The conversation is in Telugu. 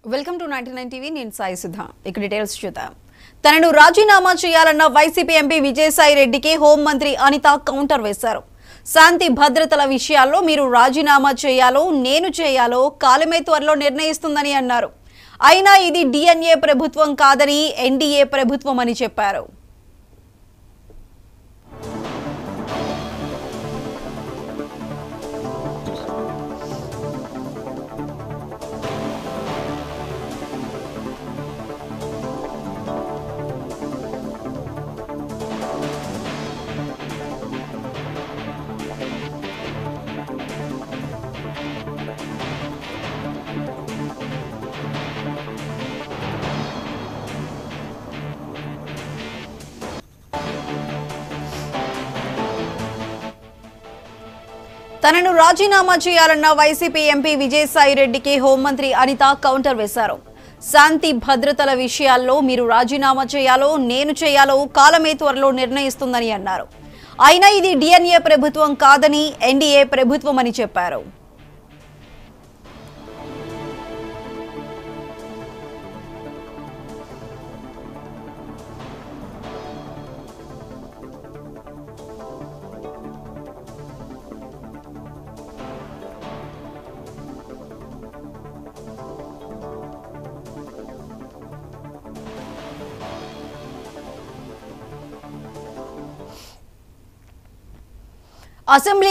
welcome to ninety nine TV నేను సాయి సుధా ఇక డీటెయిల్స్ చూద్దాం తనను రాజీనామా చేయాలన్న వైసీపీ ఎంపీ విజయసాయి రెడ్డికి హోంమంత్రి అనిత కౌంటర్ వేశారు శాంతి భద్రతల విషయాల్లో మీరు రాజీనామా చేయాలో నేను చేయాలో కాలమే త్వరలో నిర్ణయిస్తుందని అన్నారు అయినా ఇది డిఎన్ఏ ప్రభుత్వం కాదని ఎన్డీఏ ప్రభుత్వం అని చెప్పారు తనను రాజీనామా చేయాలన్న వైసీపీ ఎంపీ విజయసాయి రెడ్డికి హోంమంత్రి అనిత కౌంటర్ వేశారు శాంతి భద్రతల విషయాల్లో మీరు రాజీనామా చేయాలో నేను చేయాలో కాలమే త్వరలో నిర్ణయిస్తుందని అన్నారు అయినా ఇది డిఎన్ఏ ప్రభుత్వం కాదని ఎన్డీఏ ప్రభుత్వం అని చెప్పారు అసెంబ్లీ